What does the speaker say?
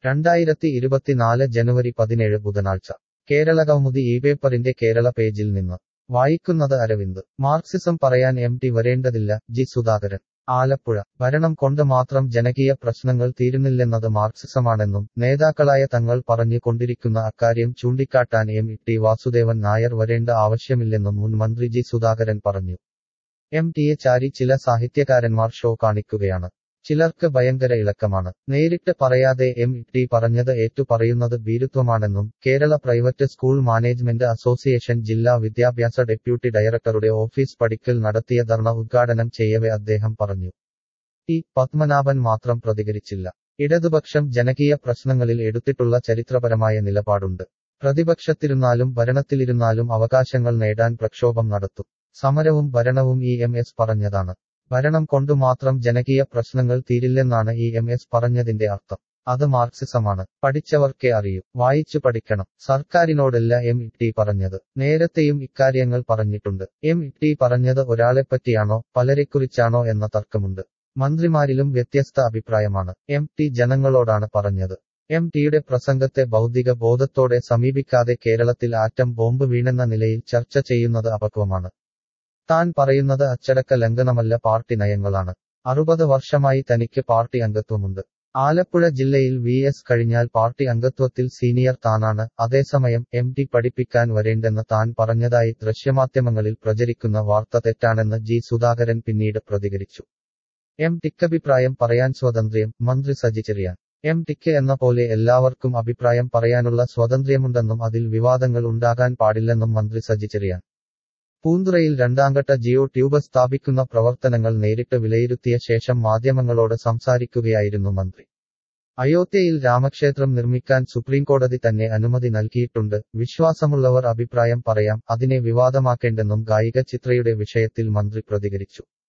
രണ്ടായിരത്തി ഇരുപത്തിനാല് ജനുവരി പതിനേഴ് ബുധനാഴ്ച കേരള കൗമുദി ഈ പേപ്പറിന്റെ കേരള പേജിൽ നിന്ന് വായിക്കുന്നത് അരവിന്ദ് മാർക്സിസം പറയാൻ എം ടി വരേണ്ടതില്ല ജി സുധാകരൻ ആലപ്പുഴ ഭരണം കൊണ്ട് മാത്രം ജനകീയ പ്രശ്നങ്ങൾ തീരുന്നില്ലെന്നത് മാർക്സിസമാണെന്നും നേതാക്കളായ തങ്ങൾ പറഞ്ഞു കൊണ്ടിരിക്കുന്ന അക്കാര്യം ചൂണ്ടിക്കാട്ടാൻ എം ടി വാസുദേവൻ നായർ വരേണ്ട ആവശ്യമില്ലെന്നും മുൻ മന്ത്രി ജി സുധാകരൻ പറഞ്ഞു എം ടിയെ ചാരി ചില സാഹിത്യകാരന്മാർ ഷോ കാണിക്കുകയാണ് ചിലർക്ക് ഭയങ്കര ഇളക്കമാണ് നേരിട്ട് പറയാതെ എം ടി പറഞ്ഞത് ഏറ്റു പറയുന്നത് ഭീരുത്വമാണെന്നും Kerala private school management association ജില്ലാ വിദ്യാഭ്യാസ ഡെപ്യൂട്ടി ഡയറക്ടറുടെ ഓഫീസ് പടിക്കൽ നടത്തിയ ധർണ ഉദ്ഘാടനം ചെയ്യവെ അദ്ദേഹം പറഞ്ഞു ടി പത്മനാഭൻ മാത്രം പ്രതികരിച്ചില്ല ഇടതുപക്ഷം ജനകീയ പ്രശ്നങ്ങളിൽ എടുത്തിട്ടുള്ള ചരിത്രപരമായ നിലപാടുണ്ട് പ്രതിപക്ഷത്തിരുന്നാലും ഭരണത്തിലിരുന്നാലും അവകാശങ്ങൾ നേടാൻ പ്രക്ഷോഭം നടത്തും സമരവും ഭരണവും ഇ എം എസ് പറഞ്ഞതാണ് ഭരണം കൊണ്ടു മാത്രം ജനകീയ പ്രശ്നങ്ങൾ തീരില്ലെന്നാണ് ഇ എം എസ് പറഞ്ഞതിന്റെ അർത്ഥം അത് മാർക്സിസമാണ് പഠിച്ചവർക്കേ അറിയൂ വായിച്ചു പഠിക്കണം സർക്കാരിനോടല്ല എം ടി പറഞ്ഞത് നേരത്തെയും ഇക്കാര്യങ്ങൾ പറഞ്ഞിട്ടുണ്ട് എം ടി പറഞ്ഞത് ഒരാളെപ്പറ്റിയാണോ പലരെക്കുറിച്ചാണോ എന്ന തർക്കമുണ്ട് മന്ത്രിമാരിലും വ്യത്യസ്ത അഭിപ്രായമാണ് എം ടി ജനങ്ങളോടാണ് പറഞ്ഞത് എം ടിയുടെ പ്രസംഗത്തെ ഭൗതിക ബോധത്തോടെ സമീപിക്കാതെ കേരളത്തിൽ ആറ്റം ബോംബ് വീണെന്ന നിലയിൽ ചർച്ച ചെയ്യുന്നത് അപക്വമാണ് താൻ പറയുന്നത് അച്ചടക്ക ലംഘനമല്ല പാർട്ടി നയങ്ങളാണ് അറുപത് വർഷമായി തനിക്ക് പാർട്ടി അംഗത്വമുണ്ട് ആലപ്പുഴ ജില്ലയിൽ വി എസ് കഴിഞ്ഞാൽ പാർട്ടി അംഗത്വത്തിൽ സീനിയർ താനാണ് അതേസമയം എം ടി പഠിപ്പിക്കാൻ വരേണ്ടെന്ന് താൻ പറഞ്ഞതായി ദൃശ്യമാധ്യമങ്ങളിൽ പ്രചരിക്കുന്ന വാർത്ത തെറ്റാണെന്ന് ജി സുധാകരൻ പിന്നീട് പ്രതികരിച്ചു എം ടിക്കഭിപ്രായം പറയാൻ സ്വാതന്ത്ര്യം മന്ത്രി സജി ചെറിയാൻ എം ടിക്ക് എന്ന പോലെ എല്ലാവർക്കും അഭിപ്രായം പറയാനുള്ള സ്വാതന്ത്ര്യമുണ്ടെന്നും അതിൽ വിവാദങ്ങൾ ഉണ്ടാകാൻ പാടില്ലെന്നും മന്ത്രി സജി ചെറിയാൻ പൂന്തുറയിൽ രണ്ടാംഘട്ട ജിയോ ട്യൂബ് സ്ഥാപിക്കുന്ന പ്രവർത്തനങ്ങൾ നേരിട്ട് വിലയിരുത്തിയ ശേഷം മാധ്യമങ്ങളോട് സംസാരിക്കുകയായിരുന്നു മന്ത്രി അയോധ്യയിൽ രാമക്ഷേത്രം നിർമ്മിക്കാൻ സുപ്രീംകോടതി തന്നെ അനുമതി നൽകിയിട്ടുണ്ട് വിശ്വാസമുള്ളവർ അഭിപ്രായം പറയാം അതിനെ വിവാദമാക്കേണ്ടെന്നും ഗായിക ചിത്രയുടെ വിഷയത്തിൽ മന്ത്രി പ്രതികരിച്ചു